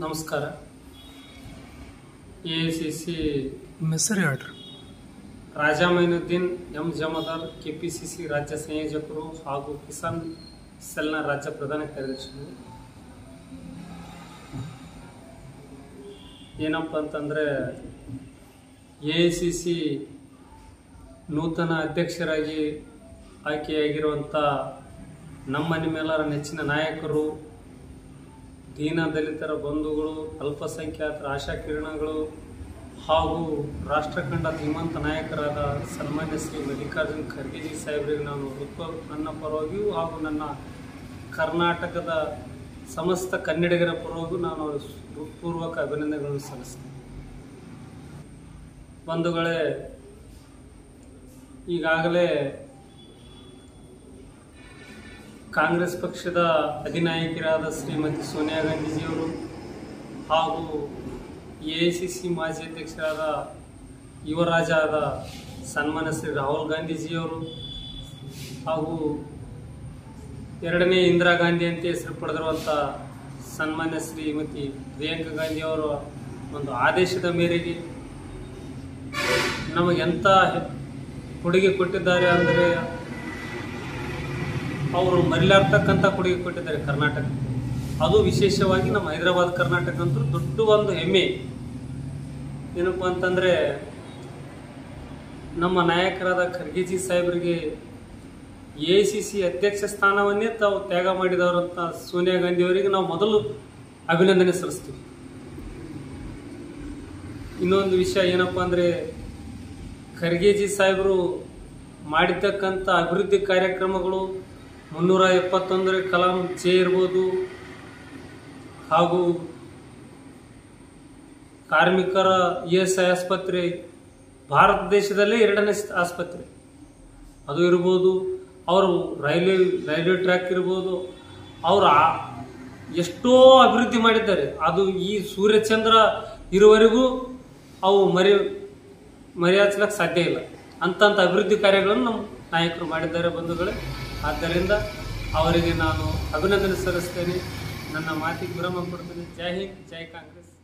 ನಮಸ್ಕಾರ A C C ನಿಮ್ಮ ಹೆಸರು ಹೇಳ್ರಿ ರಾಜಾ ಮೈನುದ್ದೀನ್ ಎಂ ಜಮಾದಾರ್ ಕೆಪಿಸಿಸಿ ರಾಜ್ಯ ಸಂಯೋಜಕರು ಹಾಗೂ ಕಿಸಾನ್ ಸೆಲ್ನ ರಾಜ್ಯ ಪ್ರಧಾನ ಕಾರ್ಯದರ್ಶಿಗಳು ಏನಪ್ಪ ಅಂತಂದರೆ ಎ ಸಿ ಸಿ ನೂತನ ಅಧ್ಯಕ್ಷರಾಗಿ ಆಯ್ಕೆಯಾಗಿರುವಂಥ ನಮ್ಮ ನಿಮ್ಮೆಲ್ಲರ ನೆಚ್ಚಿನ ನಾಯಕರು ದೀನ ದಲಿತರ ಬಂಧುಗಳು ಅಲ್ಪಸಂಖ್ಯಾತರ ಆಶಾಕಿರಣಗಳು ಹಾಗೂ ರಾಷ್ಟ್ರಕಂಡ ಧೀಮಂತ ನಾಯಕರಾದ ಸನ್ಮಾನ್ಯ ಶ್ರೀ ಮಲ್ಲಿಕಾರ್ಜುನ್ ಖರ್ಗೆಜಿ ಸಾಹೇಬರಿಗೆ ನಾನು ಹೃತ್ವ ನನ್ನ ಪರವಾಗಿಯೂ ಹಾಗೂ ನನ್ನ ಕರ್ನಾಟಕದ ಸಮಸ್ತ ಕನ್ನಡಿಗರ ಪರವಾಗಿಯೂ ನಾನು ಹೃತ್ಪೂರ್ವಕ ಅಭಿನಂದನೆಗಳನ್ನು ಸಲ್ಲಿಸ್ತೇನೆ ಬಂಧುಗಳೇ ಈಗಾಗಲೇ ಕಾಂಗ್ರೆಸ್ ಪಕ್ಷದ ಅಧಿನಾಯಕಿರಾದ ಶ್ರೀಮತಿ ಸೋನಿಯಾ ಗಾಂಧೀಜಿಯವರು ಹಾಗೂ ಎ ಐ ಸಿ ಸಿ ಮಾಜಿ ಅಧ್ಯಕ್ಷರಾದ ಯುವರಾಜ ಆದ ಸನ್ಮಾನ್ಯ ಶ್ರೀ ರಾಹುಲ್ ಗಾಂಧೀಜಿಯವರು ಹಾಗೂ ಎರಡನೇ ಇಂದಿರಾ ಗಾಂಧಿ ಅಂತ ಹೆಸರು ಪಡೆದಿರುವಂಥ ಸನ್ಮಾನ್ಯ ಶ್ರೀಮತಿ ಪ್ರಿಯಾಂಕಾ ಗಾಂಧಿಯವರ ಒಂದು ಆದೇಶದ ಮೇರೆಗೆ ನಮಗೆಂಥ ಕೊಡುಗೆ ಕೊಟ್ಟಿದ್ದಾರೆ ಅಂದರೆ ಅವರು ಮರಿಲಾರ್ತಕ್ಕಂಥ ಕೊಡುಗೆ ಕೊಟ್ಟಿದ್ದಾರೆ ಕರ್ನಾಟಕ ಅದು ವಿಶೇಷವಾಗಿ ನಮ್ಮ ಹೈದರಾಬಾದ್ ಕರ್ನಾಟಕ ಅಂತೂ ದೊಡ್ಡ ಒಂದು ಹೆಮ್ಮೆ ಏನಪ್ಪ ಅಂತಂದರೆ ನಮ್ಮ ನಾಯಕರಾದ ಖರ್ಗೆಜಿ ಸಾಹೇಬರಿಗೆ ಎ ಸಿ ಸಿ ಅಧ್ಯಕ್ಷ ಸ್ಥಾನವನ್ನೇ ತಾವು ತ್ಯಾಗ ಮಾಡಿದವರಂತ ಸೋನಿಯಾ ಗಾಂಧಿ ಅವರಿಗೆ ನಾವು ಮೊದಲು ಅಭಿನಂದನೆ ಸಲ್ಲಿಸ್ತೀವಿ ಇನ್ನೊಂದು ವಿಷಯ ಏನಪ್ಪ ಅಂದರೆ ಖರ್ಗೆಜಿ ಸಾಹೇಬರು ಮಾಡಿರ್ತಕ್ಕಂಥ ಅಭಿವೃದ್ಧಿ ಕಾರ್ಯಕ್ರಮಗಳು ಮುನ್ನೂರ ಎಪ್ಪತ್ತೊಂದರ ಕಲಾಂ ಜೆ ಇರ್ಬೋದು ಹಾಗೂ ಕಾರ್ಮಿಕರ ಇ ಎಸ್ ಐ ಆಸ್ಪತ್ರೆ ಭಾರತ ದೇಶದಲ್ಲೇ ಎರಡನೇ ಸ್- ಆಸ್ಪತ್ರೆ ಅದು ಇರ್ಬೋದು ಅವರು ರೈಲ್ವೆ ರೈಲ್ವೆ ಟ್ರ್ಯಾಕ್ ಇರ್ಬೋದು ಅವರು ಆ- ಎಷ್ಟೋ ಅಭಿವೃದ್ಧಿ ಮಾಡಿದ್ದಾರೆ ಅದು ಈ ಸೂರ್ಯಚಂದ್ರ ಇರುವವರೆಗೂ ಅವು ಮರಿ ಮರೆಯಾಚಲಕ್ಕೆ ಸಾಧ್ಯ ಇಲ್ಲ ಅಂತಂಥ ಅಭಿವೃದ್ಧಿ ಕಾರ್ಯಗಳನ್ನು ನಮ್ಮ ನಾಯಕರು ಮಾಡಿದ್ದಾರೆ ಬಂಧುಗಳೇ ಆದ್ದರಿಂದ ಅವರಿಗೆ ನಾನು ಅಭಿನಂದನೆ ಸಲ್ಲಿಸ್ತೇನೆ ನನ್ನ ಮಾತಿಗೆ ವಿರಾಮ ಕೊಡ್ತೇನೆ ಜೈ ಹಿಂದ್ ಜೈ ಕಾಂಗ್ರೆಸ್